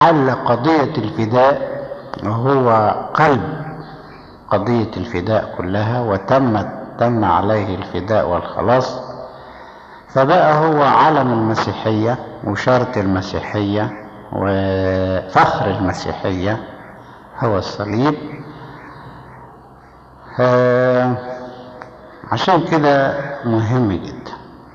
حل قضية الفداء وهو قلب قضية الفداء كلها وتمت تم عليه الفداء والخلاص فبقى هو علم المسيحية وشرط المسيحية وفخر المسيحية هو الصليب عشان كده مهم جدا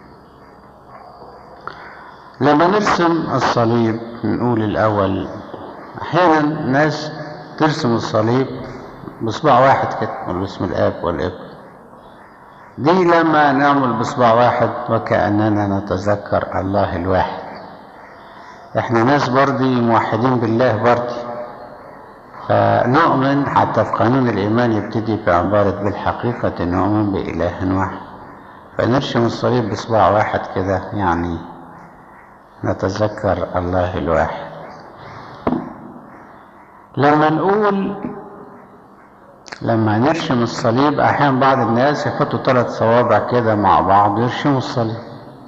لما نرسم الصليب نقول الأول أحيانا ناس ترسم الصليب بصباع واحد كده باسم الآب والابن دي لما نعمل بصباع واحد وكأننا نتذكر الله الواحد احنا ناس برضي موحدين بالله برضي فنؤمن حتى في قانون الإيمان يبتدي بعبارة بالحقيقة نؤمن بإله واحد فنرسم الصليب بصباع واحد كده يعني نتذكر الله الواحد لما نقول لما نرسم الصليب احيانا بعض الناس يحطوا ثلاث صوابع كده مع بعض ويرسموا الصليب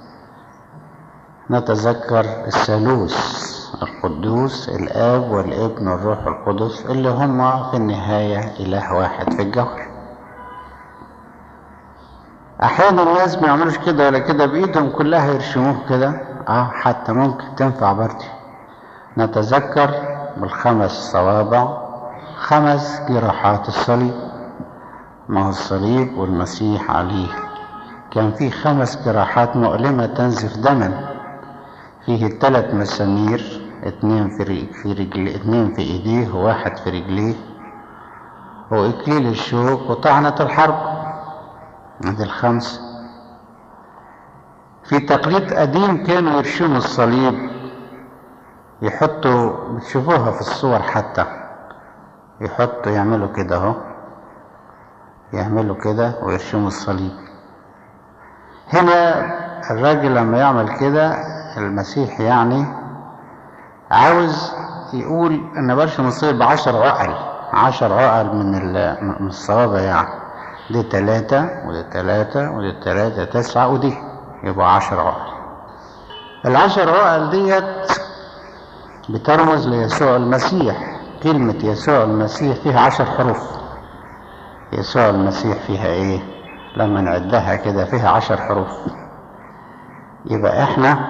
نتذكر الثالوث القدوس الاب والابن والروح القدس اللي هما في النهايه اله واحد في الجوهر احيانا الناس ما يعملوش كده ولا كده بايدهم كلها يرسموه كده اه حتى ممكن تنفع برضه نتذكر بالخمس صوابع خمس جراحات الصليب ما هو الصليب والمسيح عليه كان فيه خمس جراحات مؤلمة تنزف دما فيه الثلاث مسامير اتنين في في رجل اتنين في ايديه وواحد في رجليه واكليل الشوك وطعنة الحرب هذه الخمسة في تقليد قديم كانوا يرشموا الصليب يحطوا بتشوفوها في الصور حتى يحطوا يعملوا كده اهو يعملوا كده ويرشموا الصليب هنا الراجل لما يعمل كده المسيح يعني عاوز يقول انا برشم الصليب بعشر عقل عشر عقل من من الصوابع يعني دي تلاتة ودي تلاتة ودي تلاتة تسعة ودي يبقى عشر عقل العشر عقل ديت بترمز ليسوع المسيح كلمة يسوع المسيح فيها عشر حروف يسوع المسيح فيها ايه لما نعدها كده فيها عشر حروف يبقى احنا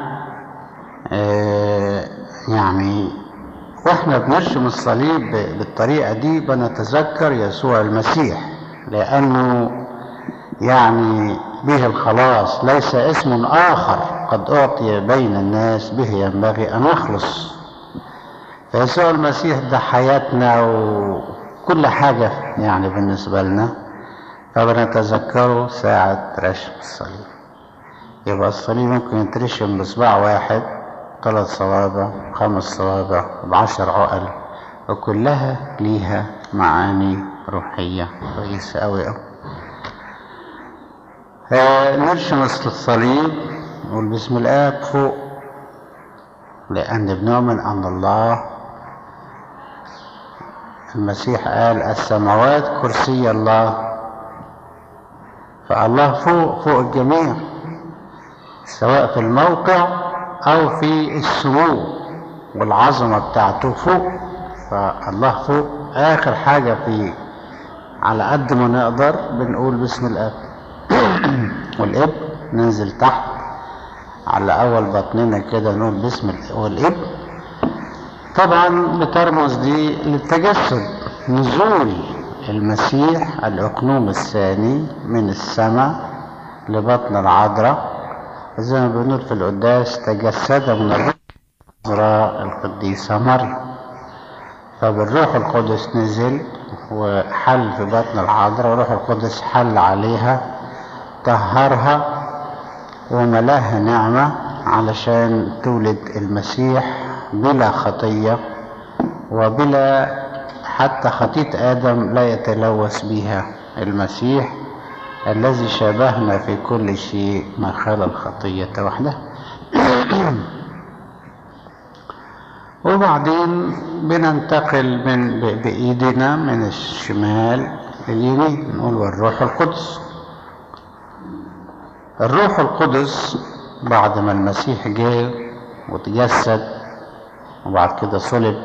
اه يعني واحنا بنرسم الصليب بالطريقة دي بنتذكر يسوع المسيح لأنه يعني به الخلاص ليس اسم آخر قد أعطي بين الناس به ينبغي أن نخلص فيسوع المسيح ده حياتنا وكل حاجة يعني بالنسبة لنا فبنتذكره ساعة رشم الصليب يبقى الصليب ممكن يترشم بصباع واحد ثلاث صوابع خمس صوابع بعشر عقل وكلها ليها معاني روحية كويسة أوي أوي نرسم الصليب نقول بسم الآب فوق لأن بنؤمن أن الله المسيح قال السماوات كرسي الله فالله فوق فوق الجميع سواء في الموقع أو في السمو والعظمة بتاعته فوق فالله فوق آخر حاجة في على قد ما نقدر بنقول بسم الآب والإب ننزل تحت على أول بطننا كده نقول بسم والإب طبعا بترمز دي للتجسد نزول المسيح الأقنوم الثاني من السماء لبطن العذراء زي ما بنقول في القداس تجسد من العذراء القديسة مريم فبالروح القدس نزل وحل في بطن العذراء والروح القدس حل عليها طهرها وملاها نعمة علشان تولد المسيح بلا خطية وبلا حتى خطية آدم لا يتلوث بها المسيح الذي شابهنا في كل شيء ما خلا الخطية وحده وبعدين بننتقل من بإيدنا من الشمال لليمين نقول والروح القدس الروح القدس بعد ما المسيح جه وتجسد وبعد كده صلب